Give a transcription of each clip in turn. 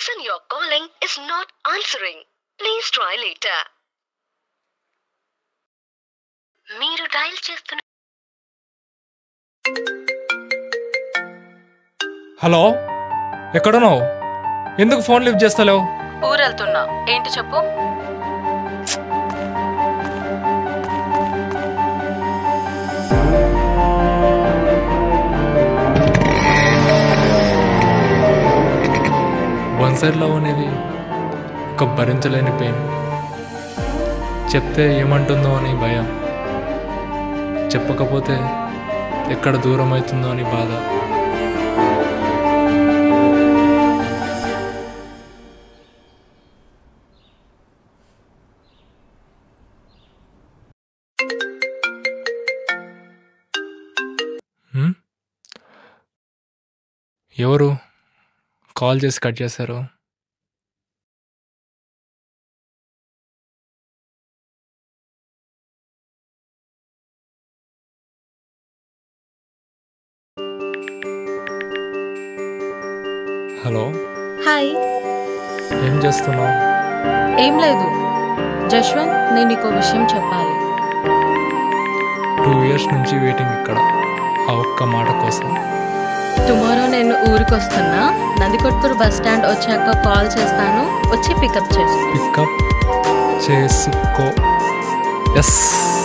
person you're calling is not answering. Please try later. మీరు dial చేస్తున్న hello ఎక్కడున్నావు ఎందుకు ఫోన్ లిఫ్ట్ చేస్తలేవు ఊరెళ్తున్నా ఏంటి చెప్పు వన్ సైడ్ లవ్ అనేది ఒక భరించలేని పెయిన్ చెప్తే ఏమంటుందో అని భయం చెప్పకపోతే ఎక్కడ దూరం అవుతుందో అని బాధ హ్మ్? ఎవరు కాల్ చేసి కట్ చేశారు హలో హాయ్ ఏం చేస్తున్నావు ఏం లేదు జశ్వంత్ నేను నీకు విషయం చెప్పాలి టూ ఇయర్స్ నుంచి వెయిటింగ్ ఇక్కడ ఆ ఒక్క మాట కోసం టుమారో నేను ఊరికి వస్తున్నా నందికొట్కూరు బస్ స్టాండ్ వచ్చాక కాల్ చేస్తాను వచ్చి పికప్ చేసు పికప్ చేసుకో ఎస్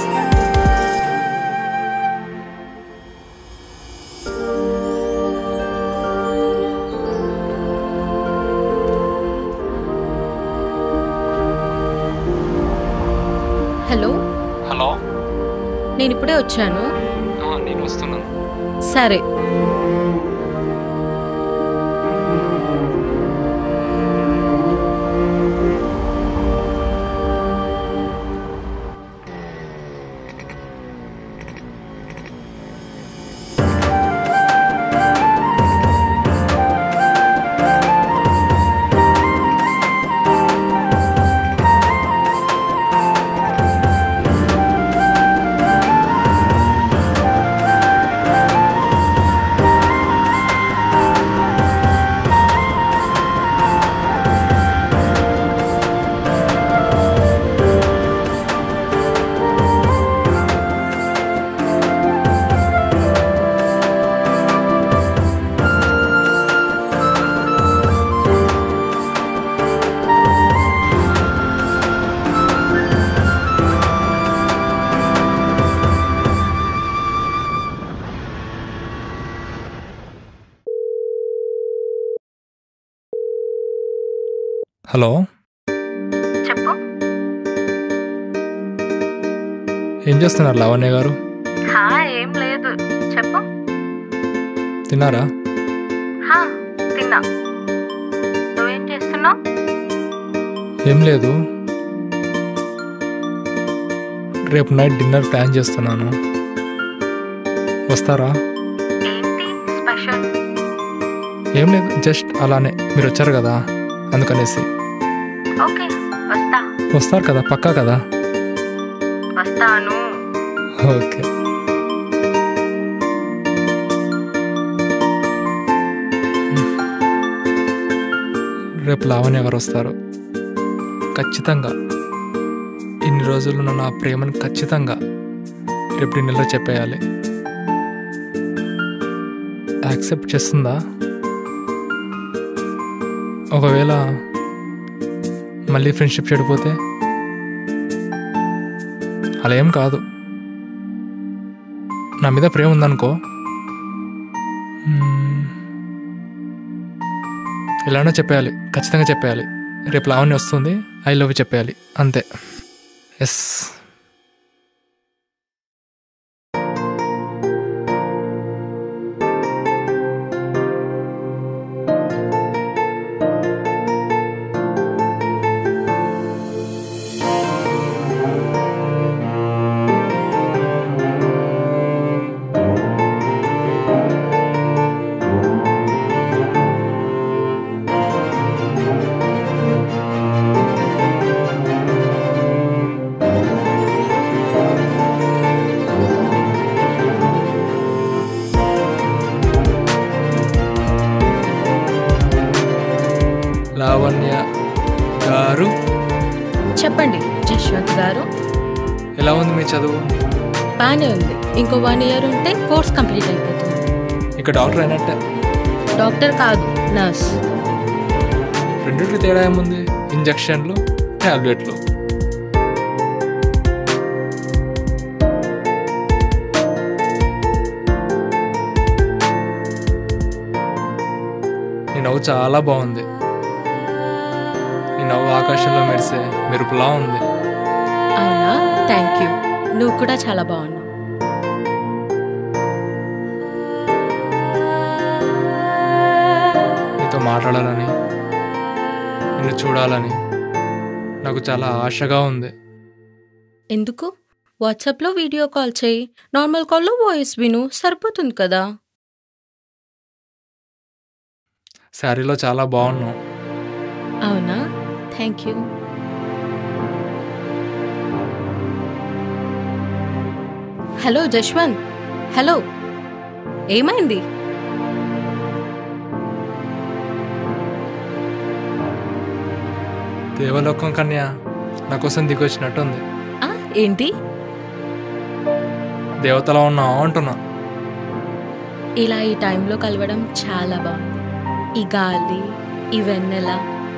హలో హలో నేను ఇప్పుడే వచ్చాను నేను వస్తున్నాను సరే హలో చెప్పు ఏం చేస్తున్నారు లావణ్య గారు హా ఏం లేదు చెప్పు తిన్నారా హా తిన్నా నువ్వేం చేస్తున్నావు ఏం లేదు రేపు నైట్ డిన్నర్ ప్లాన్ చేస్తున్నాను వస్తారా ఏంటి స్పెషల్ ఏం లేదు జస్ట్ అలానే మీరు వచ్చారు కదా అందుకనేసి ఓకే వస్తా వస్తారు కదా పక్కా కదా వస్తాను ఓకే రేపు లావణ్య గారు వస్తారు ఖచ్చితంగా ఇన్ని రోజులు నా ప్రేమను ఖచ్చితంగా రేపు డిన్నర్లో చెప్పేయాలి యాక్సెప్ట్ చేస్తుందా ఒకవేళ మళ్ళీ ఫ్రెండ్షిప్ చెడిపోతే అలా ఏం కాదు నా మీద ప్రేమ ఉందనుకో మ్మ్, ఎలానో చెప్పేయాలి ఖచ్చితంగా చెప్పేయాలి రేపు లావణ్య వస్తుంది ఐ లవ్ చెప్పేయాలి అంతే ఎస్ చెప్పండి జశ్వంత్ గారు ఎలా ఉంది మీ చదువు బాగానే ఉంది ఇంకో వన్ ఇయర్ ఉంటే కోర్స్ కంప్లీట్ అయిపోతుంది ఇక డాక్టర్ అయినట్టే డాక్టర్ కాదు నర్స్ రెండింటికి తేడా ఏముంది ఇంజక్షన్లు టాబ్లెట్లు నీ నవ్వు చాలా బాగుంది నీ నవ్వు ఆకాశంలో మెరిసే మెరుపులా ఉంది అవునా థ్యాంక్ యూ నువ్వు కూడా చాలా బాగున్నావు నీతో మాట్లాడాలని నిన్ను చూడాలని నాకు చాలా ఆశగా ఉంది ఎందుకు వాట్సాప్లో వీడియో కాల్ చేయి నార్మల్ కాల్లో వాయిస్ విను సరిపోతుంది కదా శారీలో చాలా బాగున్నావు అవునా thank you hello Jashwanth hello ఏమైంది దేవలోకం కన్యా నా కోసం దిగొచ్చినట్టుంది ఆ, ఏంటి దేవతలా ఉన్నావు అంటున్నా ఇలా ఈ టైంలో కలవడం చాలా బాగుంది ఈ గాలి ఈ వెన్నెల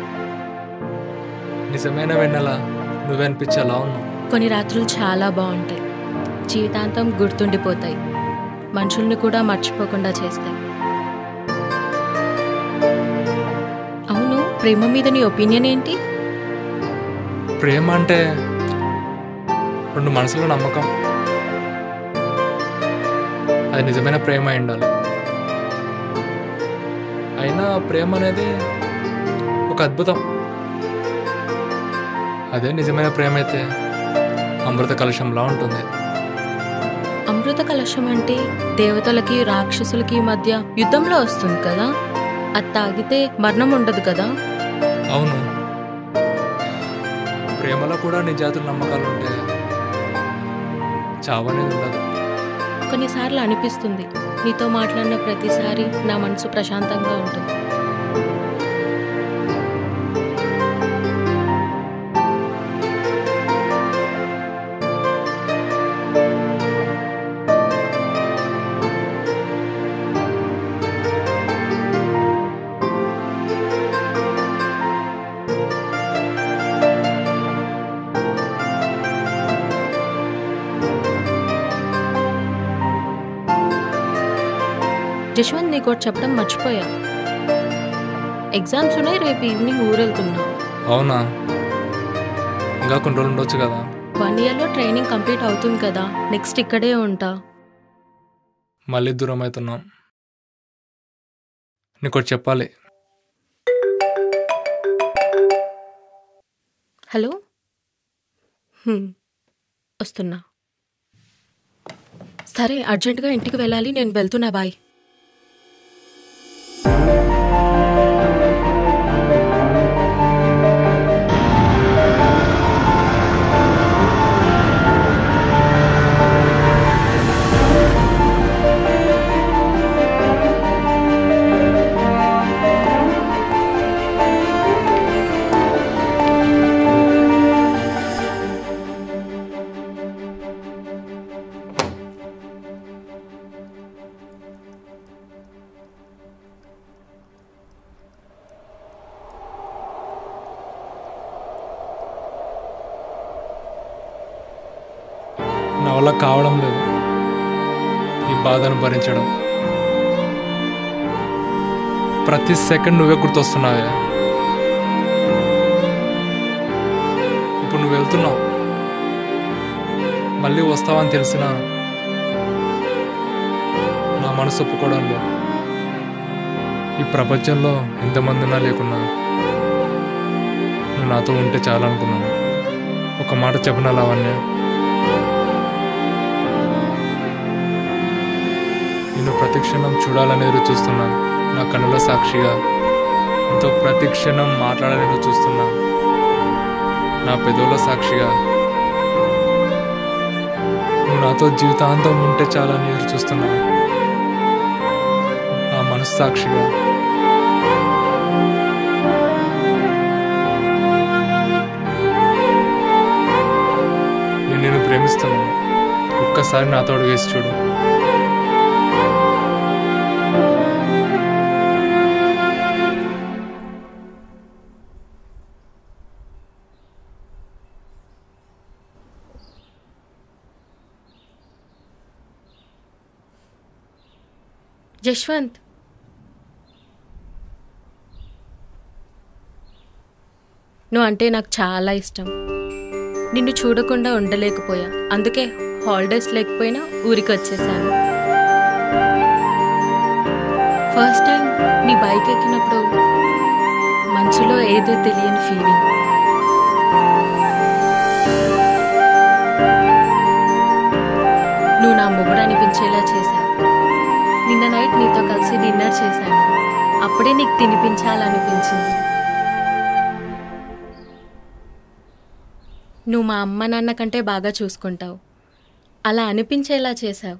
నిజమైన వెన్నెల నువ్వనిపించేలా ఉన్నావు కొన్ని రాత్రులు చాలా బాగుంటాయి జీవితాంతం గుర్తుండిపోతాయి మనుషుల్ని కూడా మర్చిపోకుండా చేస్తాయి అవును ప్రేమ మీద నీ ఒపీనియన్ ఏంటి ప్రేమ అంటే రెండు మనసుల నమ్మకం అది నిజమైన ప్రేమ అయి ఉండాలి అయినా ప్రేమ అనేది ఒక అద్భుతం అదే నిజమైన ప్రేమ అయితే అమృత కలశంలా ఉంటుంది అమృత కలశం అంటే దేవతలకి రాక్షసులకి మధ్య యుద్ధంలో వస్తుంది కదా అది తాగితే మరణం ఉండదు కదా అవును ప్రేమలో కూడా నిజాతుల నమ్మకాలు ఉంటే చావనేది ఉండదు కొన్నిసార్లు అనిపిస్తుంది నీతో మాట్లాడిన ప్రతిసారి నా మనసు ప్రశాంతంగా ఉంటుంది జశ్వంత్ నీకు ఒకటి చెప్పడం మర్చిపోయా ఎగ్జామ్స్ ఉన్నాయి రేపు ఈవినింగ్ ఊరెళ్తున్నా అవునా ఇంకా కొన్ని రోజులు ఉండొచ్చు కదా వన్ ఇయర్లో ట్రైనింగ్ కంప్లీట్ అవుతుంది కదా నెక్స్ట్ ఇక్కడే ఉంటా మళ్ళీ దూరం అవుతున్నాం నీకు చెప్పాలి హలో హ్మ్, వస్తున్నా సరే అర్జెంటుగా ఇంటికి వెళ్ళాలి నేను వెళ్తున్నా బాయ్ నా వల్ల కావడం లేదు ఈ బాధను భరించడం ప్రతి సెకండ్ నువ్వే గుర్తొస్తున్నావే ఇప్పుడు నువ్వు వెళ్తున్నావు మళ్ళీ వస్తావని తెలిసిన నా మనసు ఒప్పుకోవడం లేదు ఈ ప్రపంచంలో ఎంతమంది ఉన్నా లేకున్నా నువ్వు నాతో ఉంటే చాలనుకున్నాను ఒక మాట చెప్పనా లావణ్య నిన్ను ప్రతిక్షణం చూడాలని ఎదురు చూస్తున్నా నా కన్నుల సాక్షిగా నీతో ప్రతిక్షణం మాట్లాడాలని ఎదురు చూస్తున్నా నా పెదవుల సాక్షిగా నువ్వు నాతో జీవితాంతం ఉంటే చాలని ఎదురు చూస్తున్నా నా మనసు సాక్షిగా ప్రేమిస్తున్నాను ఒక్కసారి నాతో అడుగేసి చూడు జశ్వంత్ నువ్వు అంటే నాకు చాలా ఇష్టం నిన్ను చూడకుండా ఉండలేకపోయా అందుకే హాలిడేస్ లేకపోయినా ఊరికి వచ్చేసాను ఫస్ట్ టైం నీ బైక్ ఎక్కినప్పుడు మనసులో ఏదో తెలియని ఫీలింగ్ నువ్వు నా మొగుడు అనిపించేలా చేశావు నిన్న నైట్ నీతో కలిసి డిన్నర్ చేశాను అప్పుడే నీకు తినిపించాలనిపించింది నువ్వు మా అమ్మ నాన్న కంటే బాగా చూసుకుంటావు అలా అనిపించేలా చేశావు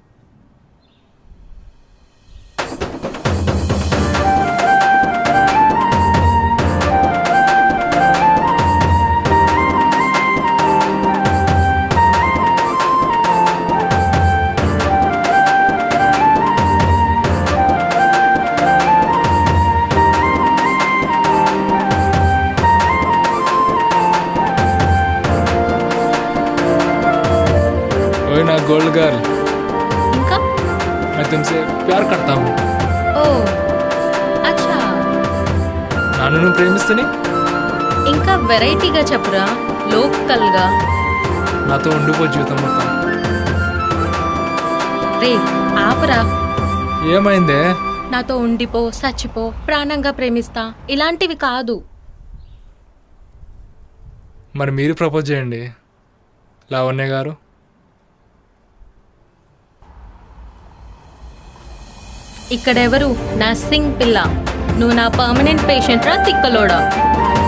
ఓయ్ నా గోల్డ్ గర్ల్ ఇంకా मैं तुमसे प्यार करता हूँ ఓ అచ్చా నన్ను నువ్వు ప్రేమిస్తని ఇంకా వెరైటీగా చెప్పురా లోకల్గా నాతో ఉండిపో జీవితం మొత్తం రే ఆపరా ఏమైందే నాతో ఉండిపో చచ్చిపో ప్రాణంగా ప్రేమిస్తా ఇలాంటివి కాదు మరి మీరు ప్రపోజ్ చేయండి లావణ్య గారు ఇక్కడెవరు నా సింగ్ పిల్ల నువ్వు నా పర్మనెంట్ పేషెంట్ రా తిక్కలోడా